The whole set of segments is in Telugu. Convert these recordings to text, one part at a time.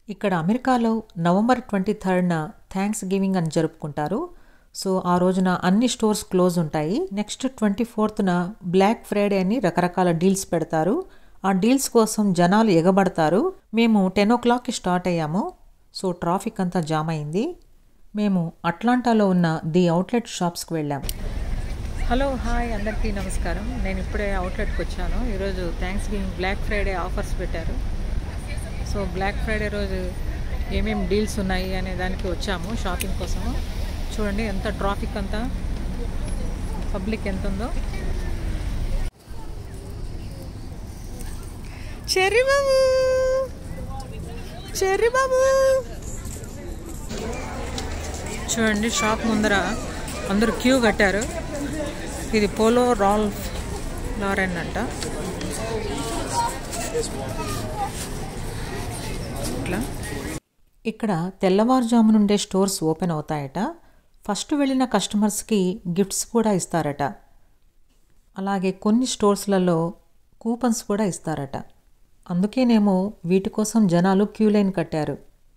ఇక్కడ అమెరికాలో నవంబర్ ట్వంటీ థర్డ్న థ్యాంక్స్ గివింగ్ అని జరుపుకుంటారు సో ఆ రోజున అన్ని స్టోర్స్ క్లోజ్ ఉంటాయి నెక్స్ట్ ట్వంటీ ఫోర్త్న బ్లాక్ ఫ్రైడే అని రకరకాల డీల్స్ పెడతారు ఆ డీల్స్ కోసం జనాలు ఎగబడతారు మేము టెన్ ఓ క్లాక్కి స్టార్ట్ అయ్యాము సో ట్రాఫిక్ అంతా జామ్ అయింది మేము అట్లాంటాలో ఉన్న ది అవుట్లెట్ షాప్స్కి వెళ్ళాం హలో హాయ్ అందరికీ నమస్కారం నేను ఇప్పుడే అవుట్లెట్కి వచ్చాను ఈరోజు Thanksgiving Black Friday offers పెట్టారు సో బ్లాక్ ఫ్రైడే రోజు ఏమేమి డీల్స్ ఉన్నాయి అనే దానికి వచ్చాము షాపింగ్ కోసము చూడండి ఎంత ట్రాఫిక్ అంతా పబ్లిక్ ఎంత ఉందో చెర్రీ బాబు చెర్రీ బాబు చూడండి షాప్ ముందర అందరూ క్యూ కట్టారు ఇది పోలో రాల్ఫ్ లారెన్ అంట ఇట్లా ఇక్కడ తెల్లవారుజాము నుండే స్టోర్స్ ఓపెన్ అవుతాయట ఫస్ట్ వెళ్ళిన కస్టమర్స్కి గిఫ్ట్స్ కూడా ఇస్తారట అలాగే కొన్ని స్టోర్స్లలో కూపన్స్ కూడా ఇస్తారట అందుకేనేమో వీటి కోసం జనాలు క్యూ లైన్ కట్టారు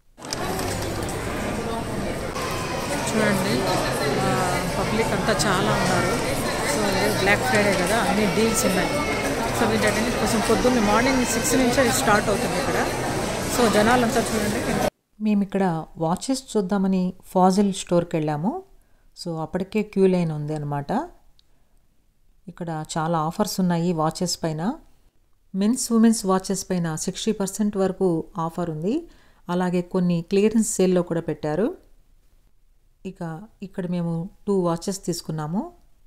చూడండి పబ్లిక్ అంతా చాలా ఉన్నారు సో బ్లాక్ ఫ్రైడే కదా అన్ని డీల్స్ ఉన్నాయి సో వీటన్నిటి కోసం పొద్దున్న మార్నింగ్ సిక్స్ నుంచే స్టార్ట్ అవుతుంది ఇక్కడ సో జనాలంతా చూడండి మేము ఇక్కడ వాచెస్ చూద్దామని ఫాజిల్ స్టోర్కి వెళ్ళాము సో అప్పటికే క్యూ లైన్ ఉంది అనమాట ఇక్కడ చాలా ఆఫర్స్ ఉన్నాయి వాచెస్ పైన మెన్స్ ఉమెన్స్ వాచెస్ పైన సిక్స్టీ పర్సెంట్ వరకు ఆఫర్ ఉంది అలాగే కొన్ని క్లియరెన్స్ సేల్లో కూడా పెట్టారు ఇక ఇక్కడ మేము టూ వాచెస్ తీసుకున్నాము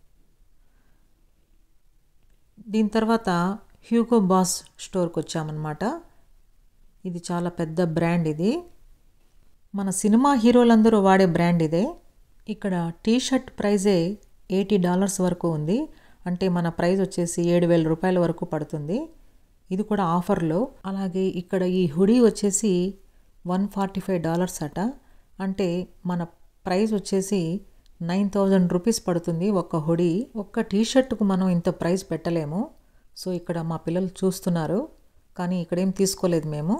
దీని తర్వాత హ్యూగో బాస్ స్టోర్కి వచ్చామన్నమాట ఇది చాలా పెద్ద బ్రాండ్ ఇది మన సినిమా హీరోలందరూ వాడే బ్రాండ్ ఇదే ఇక్కడ టీ షర్ట్ ప్రైజే ఎయిటీ డాలర్స్ వరకు ఉంది అంటే మన ప్రైస్ వచ్చేసి ఏడు వేల రూపాయల వరకు పడుతుంది ఇది కూడా ఆఫర్లో అలాగే ఇక్కడ ఈ హుడీ వచ్చేసి వన్ ఫార్టీ ఫైవ్ డాలర్స్ అట అంటే మన ప్రైస్ వచ్చేసి నైన్ థౌజండ్ రూపీస్ పడుతుంది ఒక్క హుడీ ఒక్క టీ షర్ట్కు మనం ఇంత ప్రైస్ పెట్టలేము సో ఇక్కడ మా పిల్లలు చూస్తున్నారు కానీ ఇక్కడేం తీసుకోలేదు మేము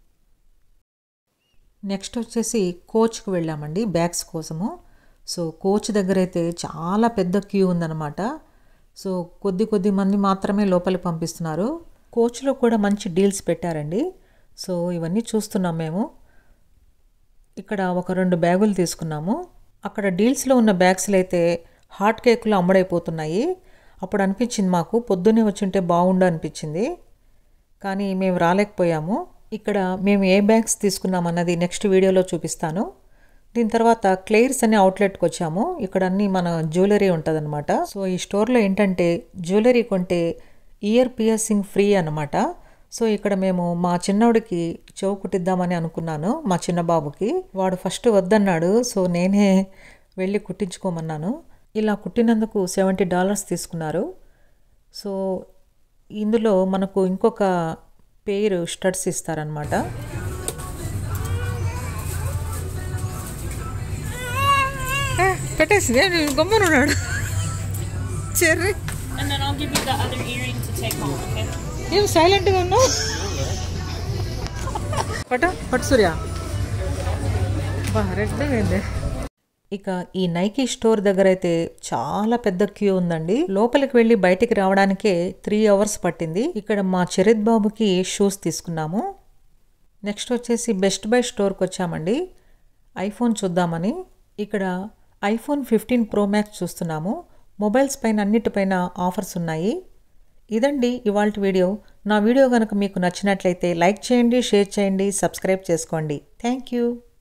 నెక్స్ట్ వచ్చేసి కోచ్కి వెళ్ళామండి బ్యాగ్స్ కోసము సో కోచ్ దగ్గర అయితే చాలా పెద్ద క్యూ ఉందన్నమాట సో కొద్ది కొద్ది మంది మాత్రమే లోపలికి పంపిస్తున్నారు కోచ్లో కూడా మంచి డీల్స్ పెట్టారండి సో ఇవన్నీ చూస్తున్నాం మేము ఇక్కడ ఒక రెండు బ్యాగులు తీసుకున్నాము అక్కడ డీల్స్లో ఉన్న బ్యాగ్స్లు అయితే హాట్ కేకులు అమ్ముడైపోతున్నాయి అప్పుడు అనిపించింది మాకు పొద్దున్నే వచ్చింటే బాగుండు అనిపించింది కానీ మేము రాలేకపోయాము ఇక్కడ మేము ఏ బ్యాగ్స్ తీసుకున్నాం అన్నది నెక్స్ట్ వీడియోలో చూపిస్తాను దీని తర్వాత క్లెయిర్స్ అనే అవుట్లెట్కి వచ్చాము ఇక్కడ అన్ని మన జ్యువెలరీ ఉంటుందన్నమాట సో ఈ స్టోర్లో ఏంటంటే జ్యువెలరీ కొంటే ఇయర్ పియర్సింగ్ ఫ్రీ అనమాట సో ఇక్కడ మేము మా చిన్నోడికి చెవు కుట్టిద్దామని అనుకున్నాను మా చిన్న బాబుకి వాడు ఫస్ట్ వద్దన్నాడు సో నేనే వెళ్ళి కుట్టించుకోమన్నాను ఇలా కుట్టినందుకు సెవెంటీ డాలర్స్ తీసుకున్నారు సో ఇందులో మనకు ఇంకొక పేరు స్టడ్స్ ఇస్తారనమాట పెట్టేసి గమ్మనున్నాడు Cherry And then I'll give you the other earring to take home, okay? ఏం సైలెంట్గా ఉన్నావు పట పట్టు సూర్య బా రెడ్గా అయింది ఇక ఈ నైకీ స్టోర్ దగ్గర అయితే చాలా పెద్ద క్యూ ఉందండి లోపలికి వెళ్ళి బయటికి రావడానికే త్రీ అవర్స్ పట్టింది ఇక్కడ మా చరిత్ బాబుకి షూస్ తీసుకున్నాము నెక్స్ట్ వచ్చేసి బెస్ట్ బై స్టోర్కి వచ్చామండి ఐఫోన్ చూద్దామని ఇక్కడ ఐఫోన్ ఫిఫ్టీన్ ప్రో మ్యాక్స్ చూస్తున్నాము మొబైల్స్ పైన అన్నిటిపైన ఆఫర్స్ ఉన్నాయి ఇదండి ఇవాళ వీడియో నా వీడియో కనుక మీకు నచ్చినట్లయితే లైక్ చేయండి షేర్ చేయండి సబ్స్క్రైబ్ చేసుకోండి థ్యాంక్ యూ